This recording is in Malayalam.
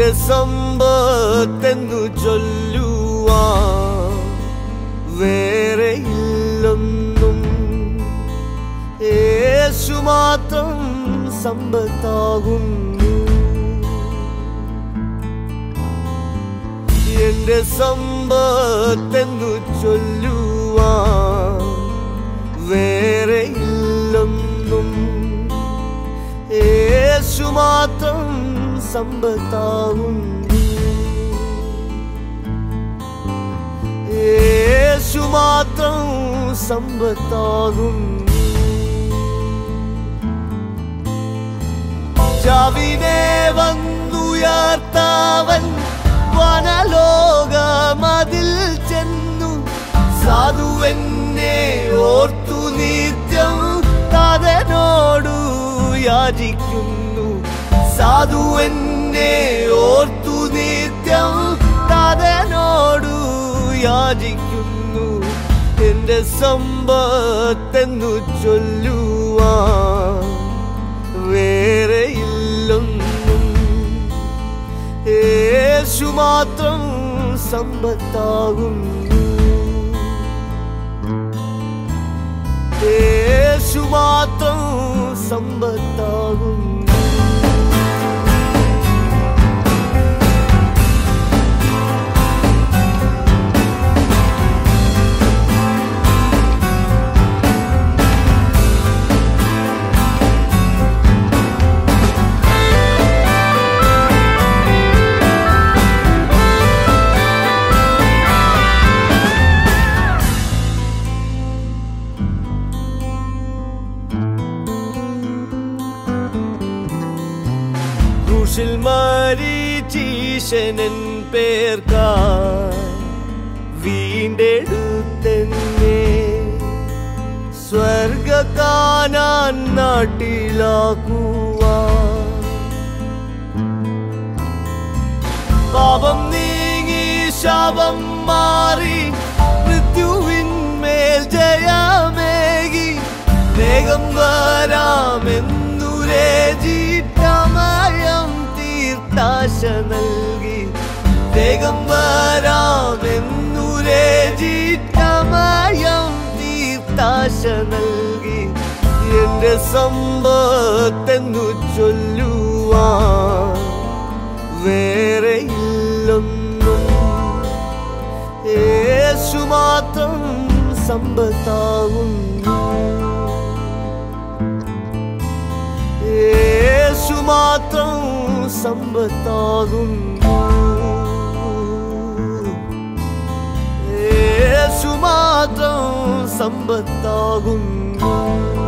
സമ്പത്തെന്നു ചൊല്ലുവാ വേറെ ഇല്ലൊന്നും യേശു മാത്രം സമ്പത്താകുന്നു എന്റെ സമ്പത്തെന്നു ചൊല്ലുവാ വേറെ ഇല്ലൊന്നും യേശു മാത്രം സമ്പത്താകുന്നു യേശു മാത്രം സമ്പത്താകുന്നു ചവിനെ വന്നുയർത്താവൻ വനലോകമതിൽ ചെന്നു സാധുവെന്നെ ഓർത്തു നിത്യം താതനോടു യാചിക്കുന്നു സാധുവെന്നെ ഓർത്തു നിത്യം താതനോടു യാചിക്കുന്നു എന്റെ സമ്പത്തെന്നു ചൊല്ലുവാ വേറെ ഇല്ലൊന്നും യേശു മാത്രം സമ്പത്താകുന്നു യേശു മാത്രം സമ്പത്താകുന്നു ക്രൂശിൽ മരീചീശനൻ പേർക്കായി വീണ്ടെടുത്തെന്നെ സ്വർഗ കാനാൻ നാട്ടിലാക്കുവാ പാപം നീങ്ങി ശാപം മാറി മൃത്യുവിന്മേൽ ജയമേകി വേഗം വരാമെന്നുരേ ജീട്ടമയം തീർത്താശ നൽകി വേഗം വരാമെന്നുരേ ജീട്ടമയം തീർത്താശ നൽകി എന്റെ സമ്പത്തെന്നു ചൊല്ലുവാ വേറെ ഇല്ലൊന്നും യേശു മാത്രം സമ്പത്താകുന്നു യേശു മാത്രം സമ്പത്താകുന്നു യേശു മാത്രം സമ്പത്താകുന്നു